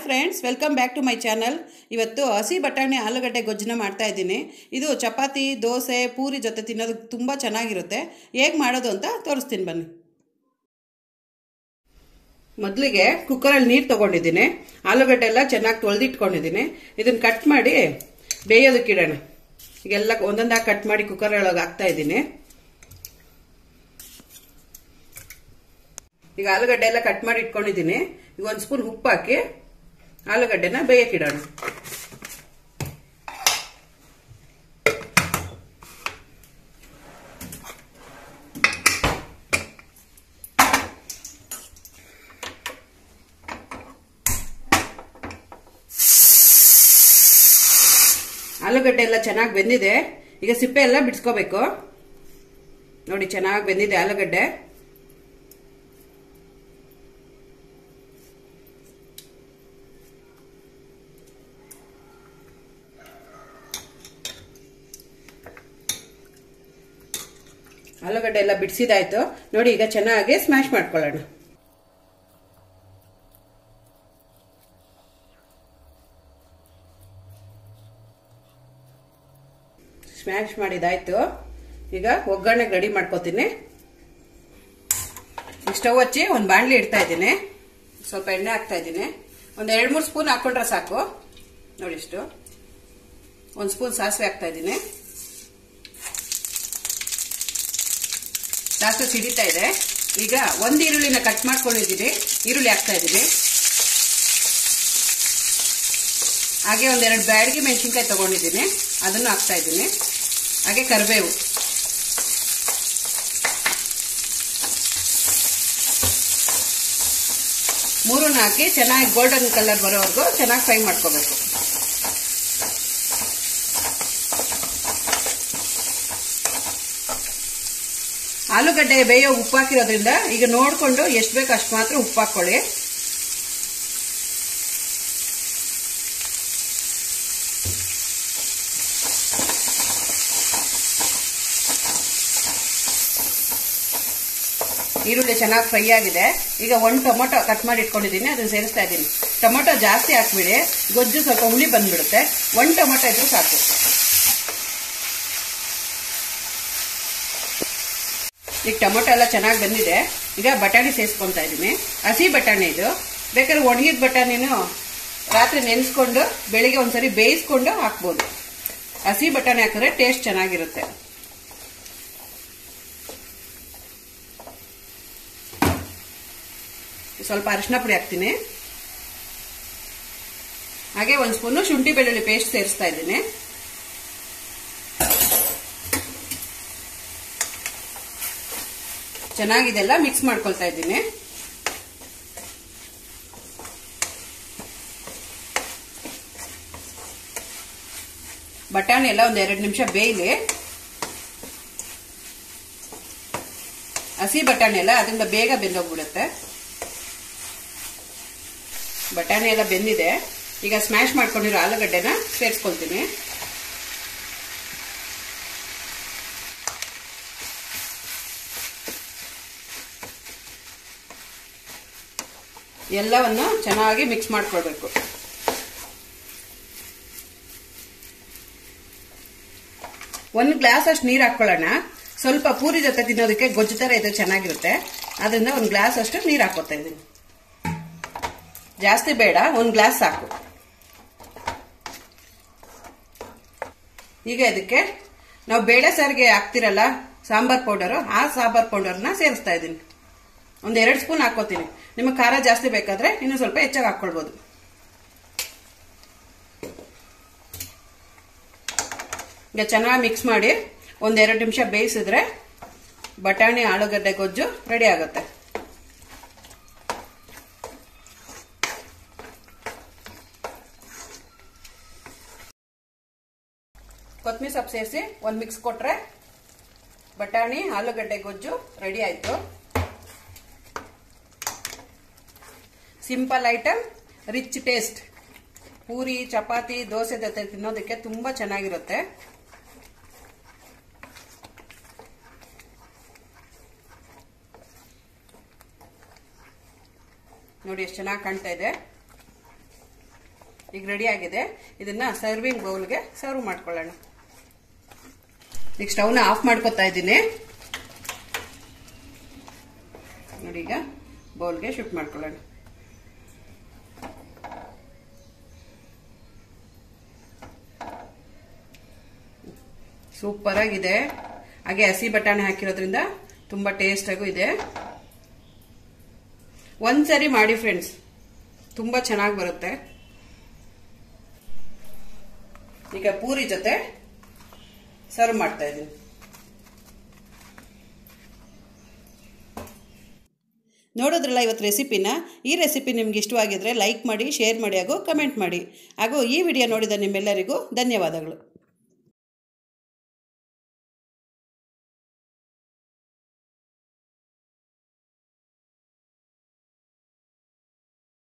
friends welcome back to my channel ಇವತ್ತು ಹಸಿ ಬಟಾಣಿ ಆಲೂಗಡ್ಡೆ ಗೊಜ್ಜನ್ನ ಮಾಡ್ತಾ ಇದ್ದೀನಿ ಇದು ಚಪಾತಿ ದೋಸೆ ಪೂರಿ ಜೊತೆ ತಿನ್ನೋದಕ್ಕೆ ತುಂಬ ಚೆನ್ನಾಗಿರುತ್ತೆ ಹೇಗೆ ಮಾಡೋದು ಅಂತ ತೋರಿಸ್ತೀನಿ ಬನ್ನಿ ಮೊದಲಿಗೆ ಕುಕ್ಕರಲ್ಲಿ ನೀರು ತೊಗೊಂಡಿದ್ದೀನಿ ಆಲೂಗಡ್ಡೆ ಎಲ್ಲ ಚೆನ್ನಾಗಿ ತೊಳೆದಿಟ್ಕೊಂಡಿದ್ದೀನಿ ಇದನ್ನು ಕಟ್ ಮಾಡಿ ಬೇಯೋದಕ್ಕೆ ಇಡೋಣ ಈಗೆಲ್ಲ ಒಂದೊಂದಾಗಿ ಕಟ್ ಮಾಡಿ ಕುಕ್ಕರ್ ಒಳಗೆ ಹಾಕ್ತಾ ಇದ್ದೀನಿ ಈಗ ಆಲೂಗಡ್ಡೆ ಎಲ್ಲ ಕಟ್ ಮಾಡಿ ಇಟ್ಕೊಂಡಿದ್ದೀನಿ ಈಗ ಒಂದು ಸ್ಪೂನ್ ಉಪ್ಪು ಹಾಕಿ ಆಲೂಗಡ್ಡೆನ ಬೇಯಕ್ಕಿಡೋಣ ಆಲೂಗಡ್ಡೆ ಎಲ್ಲ ಚೆನ್ನಾಗಿ ಬೆಂದಿದೆ ಈಗ ಸಿಪ್ಪೆ ಎಲ್ಲ ಬಿಡಿಸ್ಕೋಬೇಕು ನೋಡಿ ಚೆನ್ನಾಗಿ ಬೆಂದಿದೆ ಆಲೂಗಡ್ಡೆ ಆಲೂಗಡ್ಡೆ ಎಲ್ಲ ಬಿಡಿಸಿದಾಯ್ತು ನೋಡಿ ಈಗ ಚೆನ್ನಾಗಿ ಸ್ಮ್ಯಾಶ್ ಮಾಡ್ಕೊಳ್ಳೋಣ ಸ್ಮ್ಯಾಶ್ ಮಾಡಿದಾಯ್ತು ಈಗ ಒಗ್ಗರಣೆಗೆ ರೆಡಿ ಮಾಡ್ಕೋತೀನಿ ಸ್ಟವ್ ಹಚ್ಚಿ ಒಂದು ಬಾಣಲಿ ಇಡ್ತಾ ಇದ್ದೀನಿ ಸ್ವಲ್ಪ ಎಣ್ಣೆ ಹಾಕ್ತಾ ಇದ್ದೀನಿ ಒಂದು ಎರಡು ಮೂರು ಸ್ಪೂನ್ ಹಾಕೊಂಡ್ರೆ ಸಾಕು ನೋಡಿ ಇಷ್ಟು ಒಂದು ಸ್ಪೂನ್ ಸಾಸಿವೆ ಹಾಕ್ತಾ ಇದ್ದೀನಿ ಸಾಸಿವೆ ಸಿಡಿತಾ ಇದೆ ಈಗ ಒಂದು ಈರುಳ್ಳಿನ ಕಟ್ ಮಾಡ್ಕೊಂಡಿದ್ದೀನಿ ಈರುಳ್ಳಿ ಹಾಕ್ತಾ ಇದ್ದೀನಿ ಹಾಗೆ ಒಂದೆರಡು ಬ್ಯಾಡಗಿ ಮೆಣಸಿನ್ಕಾಯಿ ತಗೊಂಡಿದ್ದೀನಿ ಅದನ್ನು ಹಾಕ್ತಾ ಇದ್ದೀನಿ ಹಾಗೆ ಕರಿಬೇವು ಮೂರನ್ನ ಹಾಕಿ ಚೆನ್ನಾಗಿ ಗೋಲ್ಡನ್ ಕಲರ್ ಬರೋವರೆಗೂ ಚೆನ್ನಾಗಿ ಫ್ರೈ ಮಾಡ್ಕೋಬೇಕು ಆಲೂಗಡ್ಡೆ ಬೇಯೋ ಉಪ್ಪು ಹಾಕಿರೋದ್ರಿಂದ ಈಗ ನೋಡಿಕೊಂಡು ಎಷ್ಟು ಬೇಕು ಅಷ್ಟು ಮಾತ್ರ ಉಪ್ಪು ಹಾಕ್ಕೊಳ್ಳಿ ಈರುಳ್ಳಿ ಚೆನ್ನಾಗಿ ಫ್ರೈ ಆಗಿದೆ ಈಗ ಒಂದು ಟೊಮೊಟೊ ಕಟ್ ಮಾಡಿ ಇಟ್ಕೊಂಡಿದ್ದೀನಿ ಅದನ್ನ ಸೇರಿಸ್ತಾ ಇದ್ದೀನಿ ಟೊಮೊಟೊ ಜಾಸ್ತಿ ಹಾಕ್ಬಿಡಿ ಗೊಜ್ಜು ಸ್ವಲ್ಪ ಹುಳಿ ಬಂದ್ಬಿಡುತ್ತೆ ಒಂದು ಟೊಮೊಟೊ ಇದ್ರೂ ಸಾಕು ಈಗ ಟೊಮೊಟೊ ಎಲ್ಲ ಚೆನ್ನಾಗಿ ಬಂದಿದೆ ಈಗ ಬಟಾಣಿ ಸೇರಿಸ್ಕೊತಾ ಇದ್ದೀನಿ ಹಸಿ ಬಟಾಣಿ ಇದು ಬೇಕಾದ್ರೆ ಒಣಗಿದ ಬಟಾಣಿನೂ ರಾತ್ರಿ ನೆನೆಸ್ಕೊಂಡು ಬೆಳಿಗ್ಗೆ ಒಂದ್ಸರಿ ಬೇಯಿಸ್ಕೊಂಡು ಹಾಕ್ಬೋದು ಹಸಿ ಬಟಾಣಿ ಹಾಕಿದ್ರೆ ಟೇಸ್ಟ್ ಚೆನ್ನಾಗಿರುತ್ತೆ ಸ್ವಲ್ಪ ಅರಿಶಿನ ಪುಡಿ ಹಾಕ್ತೀನಿ ಹಾಗೆ ಒಂದು ಸ್ಪೂನು ಶುಂಠಿ ಬೆಳ್ಳುಳ್ಳಿ ಪೇಸ್ಟ್ ಸೇರಿಸ್ತಾ ಇದ್ದೀನಿ ಚೆನ್ನಾಗಿದೆಲ್ಲ ಮಿಕ್ಸ್ ಮಾಡ್ಕೊಳ್ತಾ ಇದ್ದೀನಿ ಬಟಾಣಿ ಎಲ್ಲ ಒಂದ್ ಎರಡು ನಿಮಿಷ ಬೇಯಲಿ ಹಸಿ ಬಟಾಣಿ ಎಲ್ಲ ಅದರಿಂದ ಬೇಗ ಬೆಂದೋಗ್ಬಿಡುತ್ತೆ ಬಟಾಣಿ ಎಲ್ಲ ಬೆಂದಿದೆ ಈಗ ಸ್ಮ್ಯಾಶ್ ಮಾಡ್ಕೊಂಡಿರೋ ಆಲೂಗಡ್ಡೆನ ಸೇರಿಸ್ಕೊಳ್ತೀನಿ ಎಲ್ಲವನ್ನು ಚೆನ್ನಾಗಿ ಮಿಕ್ಸ್ ಮಾಡ್ಕೊಳ್ಬೇಕು ಒಂದು ಗ್ಲಾಸ್ ಅಷ್ಟು ನೀರು ಹಾಕೊಳ್ಳೋಣ ಸ್ವಲ್ಪ ಪೂರಿ ಜೊತೆ ತಿನ್ನೋದಕ್ಕೆ ಗೊಜ್ಜು ಥರ ಇದು ಚೆನ್ನಾಗಿರುತ್ತೆ ಅದರಿಂದ ಒಂದು ಗ್ಲಾಸ್ ಅಷ್ಟು ನೀರು ಹಾಕೋತಾ ಇದ್ದೀನಿ ಜಾಸ್ತಿ ಬೇಡ ಒಂದು ಗ್ಲಾಸ್ ಸಾಕು ಈಗ ಇದಕ್ಕೆ ನಾವು ಬೇಳೆ ಸಾರಿಗೆ ಹಾಕ್ತಿರಲ್ಲ ಸಾಂಬಾರ್ ಪೌಡರು ಆ ಸಾಂಬಾರ್ ಪೌಡರ್ನ ಸೇರಿಸ್ತಾ ಇದ್ದೀನಿ ಒಂದು ಎರಡು ಸ್ಪೂನ್ ಹಾಕೋತೀನಿ ನಿಮಗೆ ಖಾರ ಜಾಸ್ತಿ ಬೇಕಾದ್ರೆ ಇನ್ನು ಸ್ವಲ್ಪ ಹೆಚ್ಚಾಗಿ ಹಾಕ್ಕೊಳ್ಬೋದು ಈಗ ಚೆನ್ನಾಗಿ ಮಿಕ್ಸ್ ಮಾಡಿ ಒಂದೆರಡು ನಿಮಿಷ ಬೇಯಿಸಿದ್ರೆ ಬಟಾಣಿ ಆಲೂಗಡ್ಡೆ ಗೊಜ್ಜು ರೆಡಿ ಆಗುತ್ತೆ ಕೊತ್ತಂಬರಿ ಸೊಪ್ಪು ಸೇರಿಸಿ ಒಂದು ಮಿಕ್ಸ್ ಕೊಟ್ರೆ ಬಟಾಣಿ ಆಲೂಗಡ್ಡೆ ಗೊಜ್ಜು ರೆಡಿ ಆಯಿತು simple item rich taste puri chapati dosa ಜೊತೆ ತಿನ್ನೋದಕ್ಕೆ ತುಂಬ ಚೆನ್ನಾಗಿರುತ್ತೆ ನೋಡಿ ಎಷ್ಟು ಚೆನ್ನಾಗಿ ಕಾಣ್ತಾ ಇದೆ ಈಗ ರೆಡಿ ಆಗಿದೆ ಇದನ್ನ ಸರ್ವಿಂಗ್ ಬೌಲ್ಗೆ ಸರ್ವ್ ಮಾಡ್ಕೊಳ್ಳೋಣ ಈಗ ಸ್ಟವ್ನ ಆಫ್ ಮಾಡ್ಕೊತಾ ಇದ್ದೀನಿ ನೋಡಿ ಈಗ ಬೌಲ್ಗೆ ಶಿಫ್ಟ್ ಮಾಡ್ಕೊಳ್ಳೋಣ ಸೂಪರ್ ಆಗಿದೆ ಹಾಗೆ ಹಸಿ ಬಟಾಣಿ ಹಾಕಿರೋದ್ರಿಂದ ತುಂಬಾ ಟೇಸ್ಟ್ ಆಗು ಇದೆ ಒಂದ್ಸರಿ ಮಾಡಿ ಫ್ರೆಂಡ್ಸ್ ತುಂಬಾ ಚೆನ್ನಾಗಿ ಬರುತ್ತೆ ಈಗ ಪೂರಿ ಜೊತೆ ಸರ್ವ್ ಮಾಡ್ತಾ ಇದ್ದೀನಿ ನೋಡೋದ್ರಲ್ಲ ಇವತ್ತು ರೆಸಿಪಿನ ಈ ರೆಸಿಪಿ ನಿಮ್ಗೆ ಇಷ್ಟವಾಗಿದ್ರೆ ಲೈಕ್ ಮಾಡಿ ಶೇರ್ ಮಾಡಿ ಹಾಗೂ ಕಮೆಂಟ್ ಮಾಡಿ ಹಾಗೂ ಈ ವಿಡಿಯೋ ನೋಡಿದ ನಿಮ್ಮೆಲ್ಲರಿಗೂ ಧನ್ಯವಾದಗಳು